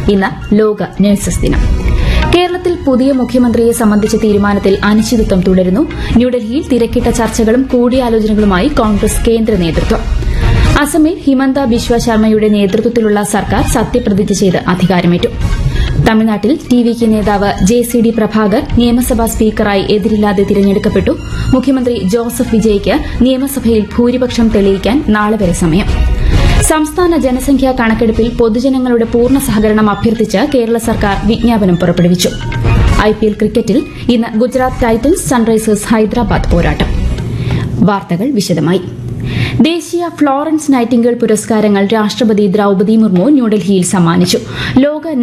ഇന്ന് ലോക നഴ്സസ് ദിനം കേരളത്തിൽ പുതിയ മുഖ്യമന്ത്രിയെ സംബന്ധിച്ച തീരുമാനത്തിൽ അനിശ്ചിതത്വം തുടരുന്നു ന്യൂഡൽഹിയിൽ തിരക്കിട്ട ചർച്ചകളും കൂടിയാലോചനകളുമായി കോൺഗ്രസ് കേന്ദ്ര നേതൃത്വം അസമിൽ ഹിമന്ത ബിശ്വ ശർമ്മയുടെ നേതൃത്വത്തിലുള്ള സർക്കാർ സത്യപ്രതിജ്ഞ ചെയ്ത് അധികാരമേറ്റു തമിഴ്നാട്ടിൽ ടി വി കെ നേതാവ് ജെ സി ഡി പ്രഭാകർ നിയമസഭാ സ്പീക്കറായി എതിരില്ലാതെ തിരഞ്ഞെടുക്കപ്പെട്ടു മുഖ്യമന്ത്രി ജോസഫ് വിജയ്ക്ക് നിയമസഭയിൽ ഭൂരിപക്ഷം തെളിയിക്കാൻ നാളെ വരെ സമയം സംസ്ഥാന ജനസംഖ്യാ കണക്കെടുപ്പിൽ പൊതുജനങ്ങളുടെ പൂർണ്ണ സഹകരണം അഭ്യർത്ഥിച്ച് കേരള സർക്കാർ വിജ്ഞാപനം പുറപ്പെടുവിച്ചു ഐപിഎൽ ക്രിക്കറ്റിൽ ഇന്ന് ഗുജറാത്ത് ടൈറ്റൻസ് സൺറൈസേഴ്സ് ഹൈദരാബാദ് പോരാട്ടം വാർത്തകൾ വിശദമായി ദേശീയ ഫ്ലോറൻസ് നൈറ്റിംഗേൾ പുരസ്കാരങ്ങൾ രാഷ്ട്രപതി ദ്രൌപദി മുർമു ന്യൂഡൽഹിയിൽ സമ്മാനിച്ചു ലോക